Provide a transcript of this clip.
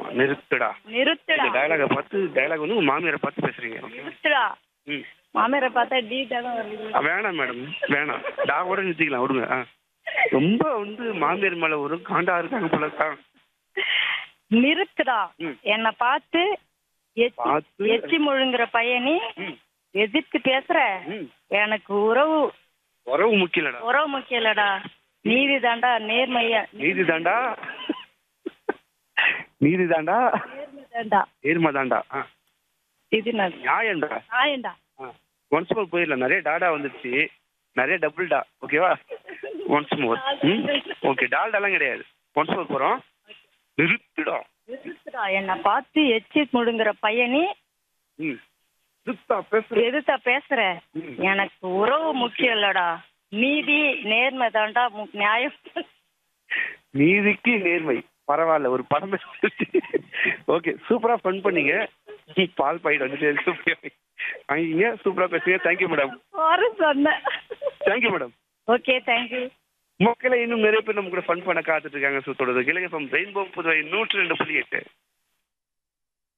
நிறுத்துடா நிறுத்துடா இந்த டயலாக பார்த்து டயலாக் வந்து உங்க மாமியாரை பார்த்து பேசுறீங்க ஓகே நிறுத்துடா ம் மாமியாரை பார்த்தா டீட்டா தான் வருது ஆ, வேணாம் மேடம் வேணாம் டா கூட நிறுத்திக்கலாம் விடுங்க ஆ ரொம்ப வந்து மாமியார் மேல ஒரு காண்டா இருக்காங்க போல இருக்கா நிறுத்துடா ம். என்னை பார்த்து எச்சி பார்த்து? எச்சி முழுங்குற பையனி ம் எதிர்த்து பேசுற ம் எனக்கு உறவு உறவு முக்கியலடா உறவு முக்கியம் இல்லடா நீதி தாண்டா நேர்மையா நீதி தாண்டா நீதி தாண்டா நேர்மை தாண்டா நேர்மை தாண்டா ஆ இது நான் நியாயம்டா ஆயண்டா ஒன்ஸ் மோர் போயிடலாம் நிறைய டாடா வந்துருச்சு நிறைய டபுள் டா ஓகேவா ஒன்ஸ் மோர் ம் ஓகே டால்டாலாம் கிடையாது ஒன்ஸ் மோர் போகிறோம் நிறுத்துடா நிறுத்துடா என்னை பார்த்து எச்சி முழுங்குற பையனி ம் நிறுத்தா பேசுற எதிர்த்தா பேசுற ம். எனக்கு உறவு முக்கியம் இல்லடா நீதி நேர்மை தாண்டா மு- நியாயம் நீதிக்கு நேர்மை பரவாயில்ல ஒரு படம் ஓகே சூப்பரா ஃபன் பண்ணீங்க பால் பாயிட்டு வந்துட்டு வாங்கிங்க சூப்பரா பேசுங்க தேங்க்யூ மேடம் வர சொன்னேன் தேங்க்யூ மேடம் ஓகே தேங்க்யூ மக்களை இன்னும் நிறைய பேர் நம்ம கூட ஃபன் பண்ண காத்துட்டு இருக்காங்க ஸோ தொடர்ந்து கிழக்கு ரெயின்போ புதுவை நூற்றி ரெண்டு புள்ளி எட்டு